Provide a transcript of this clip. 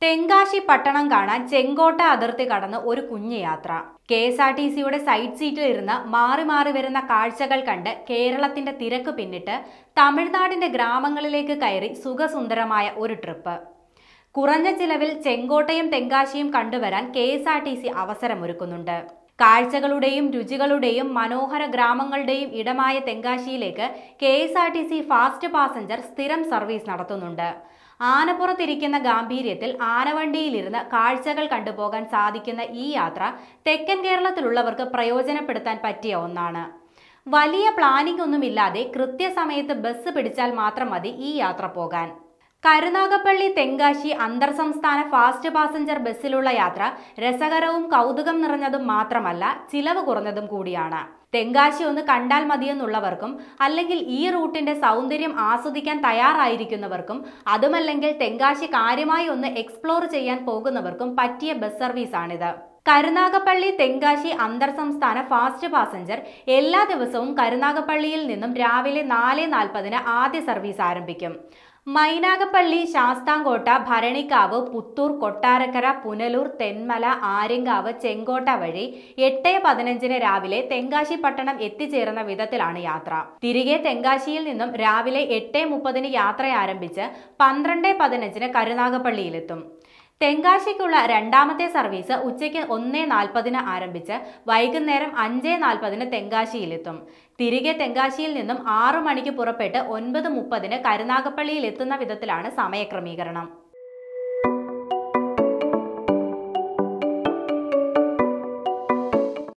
തെങ്കാശി പട്ടണം കാണാൻ ചെങ്കോട്ട അതിർത്തി കടന്ന് ഒരു കുഞ്ഞു യാത്ര കെ എസ് ആർ ടി സിയുടെ സൈഡ് സീറ്റിൽ ഇരുന്ന് മാറി മാറി വരുന്ന കാഴ്ചകൾ കണ്ട് കേരളത്തിന്റെ തിരക്ക് പിന്നിട്ട് തമിഴ്നാടിന്റെ ഗ്രാമങ്ങളിലേക്ക് കയറി സുഖസുന്ദരമായ ഒരു ട്രിപ്പ് കുറഞ്ഞ ചിലവിൽ ചെങ്കോട്ടയും തെങ്കാശിയും കണ്ടുവരാൻ K S R T C അവസരമൊരുക്കുന്നുണ്ട് കാഴ്ചകളുടെയും രുചികളുടെയും മനോഹര ഗ്രാമങ്ങളുടെയും ഇടമായ തെങ്കാശിയിലേക്ക് K S R T C fast passenger സ്ഥിരം സർവീസ് നടത്തുന്നുണ്ട് ആനപ്പുറത്തിരിക്കുന്ന ഗാംഭീര്യത്തിൽ ആനവണ്ടിയിലിരുന്ന് കാഴ്ചകൾ കണ്ടുപോകാൻ സാധിക്കുന്ന ഈ യാത്ര തെക്കൻ കേരളത്തിലുള്ളവർക്ക് പ്രയോജനപ്പെടുത്താൻ പറ്റിയ ഒന്നാണ് വലിയ പ്ലാനിംഗ് ഒന്നുമില്ലാതെ കൃത്യസമയത്ത് ബസ് പിടിച്ചാൽ മാത്രം മതി ഈ യാത്ര പോകാൻ കരുനാഗപ്പള്ളി തെങ്കാശി അന്തർ സംസ്ഥാന ഫാസ്റ്റ് പാസഞ്ചർ ബസ്സിലുള്ള യാത്ര രസകരവും കൗതുകം നിറഞ്ഞതും മാത്രമല്ല ചിലവ് കുറഞ്ഞതും കൂടിയാണ് തെങ്കാശി ഒന്ന് കണ്ടാൽ മതിയെന്നുള്ളവർക്കും അല്ലെങ്കിൽ ഈ റൂട്ടിന്റെ സൗന്ദര്യം ആസ്വദിക്കാൻ തയ്യാറായിരിക്കുന്നവർക്കും അതുമല്ലെങ്കിൽ തെങ്കാശി കാര്യമായി ഒന്ന് എക്സ്പ്ലോർ ചെയ്യാൻ പോകുന്നവർക്കും പറ്റിയ ബസ് സർവീസാണിത് കരുനാഗപ്പള്ളി തെങ്കാശി അന്തർ സംസ്ഥാന ഫാസ്റ്റ് പാസഞ്ചർ എല്ലാ ദിവസവും കരുനാഗപ്പള്ളിയിൽ നിന്നും രാവിലെ നാല് നാൽപ്പതിന് ആദ്യ സർവീസ് ആരംഭിക്കും മൈനാഗപ്പള്ളി ശാസ്താംകോട്ട ഭരണിക്കാവ് പുത്തൂർ കൊട്ടാരക്കര പുനലൂർ തെന്മല ആര്യങ്കാവ് ചെങ്കോട്ട വഴി എട്ട് പതിനഞ്ചിന് രാവിലെ തെങ്കാശി പട്ടണം എത്തിച്ചേരുന്ന വിധത്തിലാണ് യാത്ര തിരികെ തെങ്കാശിയിൽ നിന്നും രാവിലെ എട്ട് മുപ്പതിന് യാത്ര ആരംഭിച്ച് പന്ത്രണ്ട് പതിനഞ്ചിന് കരുനാഗപ്പള്ളിയിലെത്തും തെങ്കാശിക്കുള്ള രണ്ടാമത്തെ സർവീസ് ഉച്ചയ്ക്ക് ഒന്ന് നാൽപ്പതിന് ആരംഭിച്ച് വൈകുന്നേരം അഞ്ച് നാൽപ്പതിന് തെങ്കാശിയിലെത്തും തിരികെ തെങ്കാശിയിൽ നിന്നും ആറു മണിക്ക് പുറപ്പെട്ട് ഒൻപത് മുപ്പതിന് കരുനാഗപ്പള്ളിയിൽ എത്തുന്ന വിധത്തിലാണ് സമയക്രമീകരണം